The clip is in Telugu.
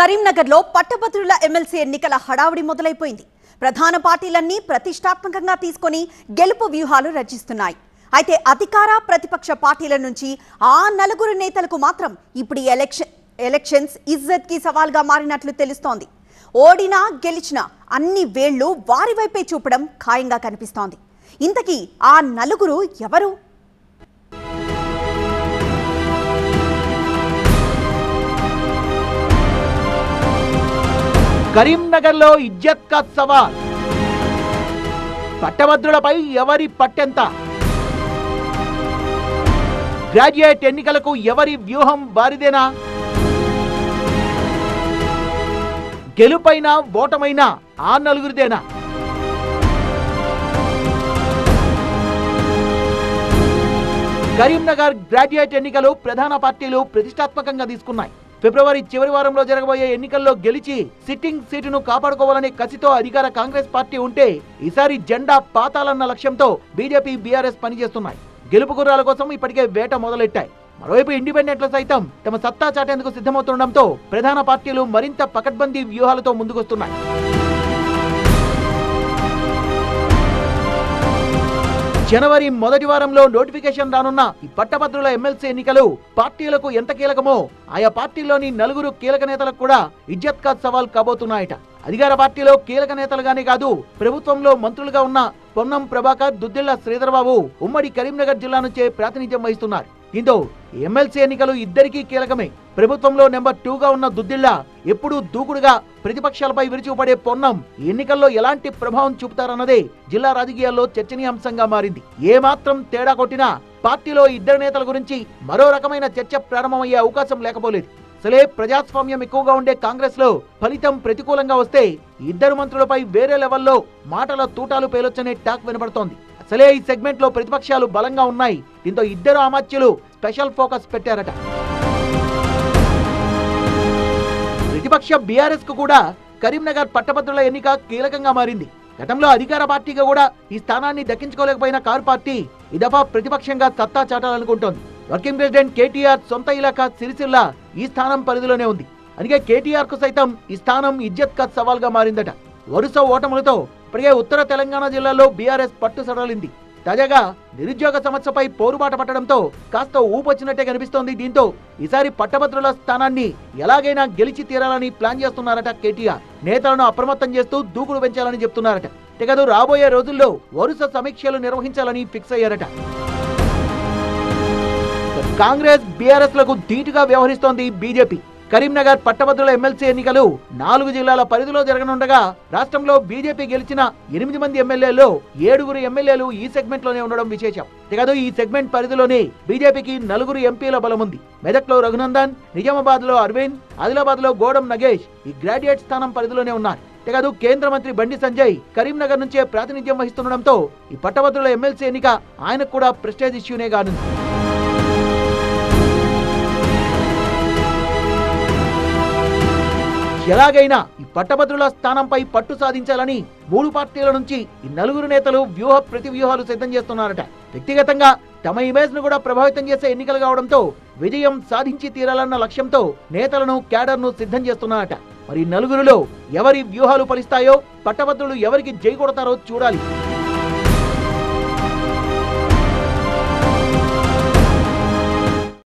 కరీంనగర్లో పట్టభద్రుల ఎమ్మెల్సీ ఎన్నికల హడావుడి మొదలైపోయింది ప్రధాన పార్టీలన్నీ ప్రతిష్టాత్మకంగా తీసుకొని గెలుపు వ్యూహాలు రచిస్తున్నాయి అయితే అధికార ప్రతిపక్ష పార్టీల నుంచి ఆ నలుగురు నేతలకు మాత్రం ఇప్పుడు ఈ ఎలక్షన్ ఎలక్షన్స్ ఇజ్జత్ కి సవాల్గా మారినట్లు తెలుస్తోంది ఓడినా గెలిచినా అన్ని వేళ్లు వారి వైపే చూపడం ఖాయంగా కనిపిస్తోంది ఇంతకీ ఆ నలుగురు ఎవరు కరీంనగర్లో ఇజ్జత్ కా సవాల్ పట్టభద్రులపై ఎవరి పట్టెంత గ్రాడ్యుయేట్ ఎన్నికలకు ఎవరి వ్యూహం వారిదేనా గెలుపైనా ఓటమైనా ఆ నలుగురిదేనా కరీంనగర్ గ్రాడ్యుయేట్ ఎన్నికలు ప్రధాన పార్టీలు ప్రతిష్టాత్మకంగా తీసుకున్నాయి ఫిబ్రవరి చివరి వారంలో జరగబోయే ఎన్నికల్లో గెలిచి సిట్టింగ్ సీటును కాపాడుకోవాలనే కసితో అధికార కాంగ్రెస్ పార్టీ ఉంటే ఈసారి జెండా పాతాలన్న లక్ష్యంతో బీజేపీ బీఆర్ఎస్ పనిచేస్తున్నాయి గెలుపు గుర్రాల కోసం ఇప్పటికే వేట మొదలెట్టాయి మరోవైపు ఇండిపెండెంట్లు సైతం తమ సత్తా చాటేందుకు సిద్ధమవుతుండటంతో ప్రధాన పార్టీలు మరింత పకడ్బందీ వ్యూహాలతో ముందుకొస్తున్నాయి జనవరి మొదటి వారంలో నోటిఫికేషన్ రానున్న ఈ పట్టభద్రుల ఎమ్మెల్సీ ఎన్నికలు పార్టీలకు ఎంత కీలకమో ఆయా పార్టీల్లోని నలుగురు కీలక నేతలకు కూడా ఇజ్జత్ కా సవాల్ కాబోతున్నాయట అధికార పార్టీలో కీలక నేతలుగానే కాదు ప్రభుత్వంలో మంత్రులుగా ఉన్న పొన్నం ప్రభాకర్ దుద్దిళ్ల శ్రీధరబాబు ఉమ్మడి కరీంనగర్ జిల్లా నుంచే ప్రాతినిధ్యం వహిస్తున్నారు దీంతో ఎమ్మెల్సీ ఎన్నికలు ఇద్దరికీ కీలకమే ప్రభుత్వంలో నెంబర్ టూగా ఉన్న దుద్దిళ్ల ఎప్పుడూ దూకుడుగా ప్రతిపక్షాలపై విరుచుకుపడే పొన్నం ఈ ఎన్నికల్లో ఎలాంటి ప్రభావం చూపుతారన్నదే జిల్లా రాజకీయాల్లో చర్చనీయాంశంగా మారింది ఏ మాత్రం తేడా కొట్టినా పార్టీలో ఇద్దరు నేతల గురించి మరో రకమైన చర్చ ప్రారంభమయ్యే అవకాశం లేకపోలేదు అసలే ప్రజాస్వామ్యం ఎక్కువగా ఉండే కాంగ్రెస్ లో ఫలితం ప్రతికూలంగా వస్తే ఇద్దరు మంత్రులపై వేరే లెవెల్లో మాటల తూటాలు పేలొచ్చనే టాక్ వినబడుతోంది అసలే ఈ సెగ్మెంట్ లో ప్రతిపక్షాలు బలంగా ఉన్నాయి దీంతో ఇద్దరు అమాత్యులు స్పెషల్ ఫోకస్ పెట్టారట ప్రతిపక్ష బీఆర్ఎస్ కు కూడా కరీంనగర్ పట్టభద్రుల ఎన్నిక కీలకంగా మారింది గతంలో అధికార పార్టీగా కూడా ఈ స్థానాన్ని దక్కించుకోలేకపోయిన కారు పార్టీ ఈ దఫా ప్రతిపక్షంగా సత్తా చాటాలనుకుంటోంది వర్కింగ్ ప్రెసిడెంట్ కేటీఆర్ సొంత ఇలాకా సిరిసిల్ల ఈ స్థానం పరిధిలోనే ఉంది అందుకే కేటీఆర్ కు సైతం ఈ స్థానం ఇజ్జత్ కా సవాల్ గా మారిందట వరుస ఓటములతో ఇప్పటికే ఉత్తర తెలంగాణ జిల్లాలో బీఆర్ఎస్ పట్టు సడలింది తాజాగా నిరుద్యోగ సమస్యపై పోరుబాట పట్టడంతో కాస్త ఊపొచ్చినట్టే కనిపిస్తోంది దీంతో ఈసారి పట్టభద్రుల స్థానాన్ని ఎలాగైనా గెలిచి తీరాలని ప్లాన్ చేస్తున్నారట కేటీఆర్ నేతలను అప్రమత్తం చేస్తూ దూకుడు పెంచాలని చెప్తున్నారట తెగదు రాబోయే రోజుల్లో వరుస సమీక్షలు నిర్వహించాలని ఫిక్స్ అయ్యారట కాంగ్రెస్ బీఆర్ఎస్ లకు ధీటుగా వ్యవహరిస్తోంది బీజేపీ కరీంనగర్ పట్టభద్రుల ఎమ్మెల్సీ ఎన్నికలు నాలుగు జిల్లాల పరిధిలో జరగనుండగా రాష్ట్రంలో బీజేపీ గెలిచిన ఎనిమిది మంది ఎమ్మెల్యేల్లో ఏడుగురు ఎమ్మెల్యేలు ఈ సెగ్మెంట్ లోనే ఉండడం విశేషం తెగదు ఈ సెగ్మెంట్ పరిధిలోనే బీజేపీకి నలుగురు ఎంపీల బలం ఉంది మెదక్లో రఘునందన్ నిజామాబాద్ లో అరవింద్ ఆదిలాబాద్ లో గోడం నగేష్ ఈ గ్రాడ్యుయేట్ స్థానం పరిధిలోనే ఉన్నారు తెగదు కేంద్ర మంత్రి బండి సంజయ్ కరీంనగర్ నుంచే ప్రాతినిధ్యం వహిస్తుండటంతో ఈ పట్టభద్రుల ఎమ్మెల్సీ ఎన్నిక ఆయనకు కూడా ప్రెస్టేజ్ ఇష్యూనే కానుంది ఎలాగైనా ఈ పట్టభద్రుల స్థానంపై పట్టు సాధించాలని మూడు పార్టీల నుంచి ఈ నలుగురు నేతలు వ్యూహ ప్రతి వ్యూహాలు సిద్ధం చేస్తున్నారట వ్యక్తిగతంగా తమ ఇమేజ్ ను కూడా ప్రభావితం చేసే ఎన్నికలు కావడంతో విజయం సాధించి తీరాలన్న లక్ష్యంతో నేతలను క్యాడర్ ను సిద్ధం చేస్తున్నారట మరి ఈ నలుగురిలో ఎవరి వ్యూహాలు ఫలిస్తాయో పట్టభద్రులు ఎవరికి జై కొడతారో చూడాలి